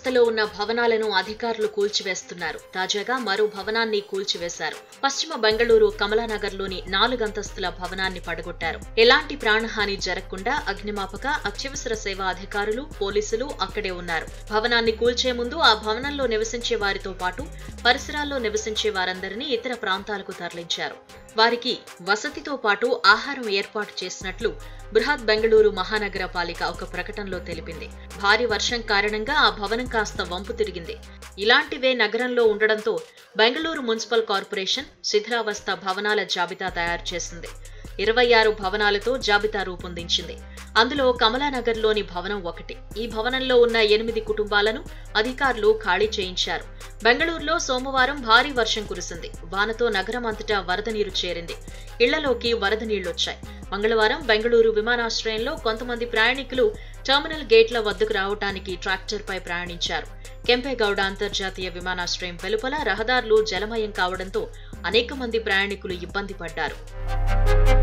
శిథిలావస్థలో ఉన్న భవనాలను అధికారులు కూల్చివేస్తున్నారు తాజాగా మరో భవనాన్ని కూల్చివేశారు పశ్చిమ బెంగళూరు కమలానగర్లోని నాలుగంతస్తుల భవనాన్ని పడగొట్టారు ఎలాంటి ప్రాణహాని జరగకుండా అగ్నిమాపక అత్యవసర సేవ అధికారులు పోలీసులు అక్కడే ఉన్నారు భవనాన్ని కూల్చే ముందు ఆ భవనంలో నివసించే వారితో పాటు పరిసరాల్లో నివసించే వారందరినీ ఇతర ప్రాంతాలకు తరలించారు వారికి వసతితో పాటు ఆహారం ఏర్పాటు చేసినట్లు బృహత్ బెంగళూరు మహానగర పాలిక ఒక ప్రకటనలో తెలిపింది భారీ వర్షం కారణంగా ఆ భవనం కాస్త వంపు తిరిగింది ఇలాంటివే నగరంలో ఉండడంతో బెంగళూరు మున్సిపల్ కార్పొరేషన్ శిథిలావస్థ భవనాల జాబితా తయారు చేసింది ఇరవై ఆరు భవనాలతో జాబితా రూపొందించింది అందులో కమలానగర్లోని భవనం ఒకటి ఈ భవనంలో ఉన్న ఎనిమిది కుటుంబాలను అధికారులు ఖాళీ చేయించారు బెంగళూరులో సోమవారం భారీ వర్షం కురిసింది వానతో నగరం అంతటా వరద నీరు చేరింది ఇళ్లలోకి వరద నీళ్లొచ్చాయి మంగళవారం బెంగళూరు విమానాశ్రయంలో కొంతమంది ప్రయాణికులు టెర్మినల్ గేట్ల వద్దకు రావటానికి ట్రాక్టర్పై ప్రయాణించారు కెంపేగౌడ అంతర్జాతీయ విమానాశ్రయం వెలుపల రహదారులు జలమయం కావడంతో అనేక మంది ప్రయాణికులు ఇబ్బంది పడ్డారు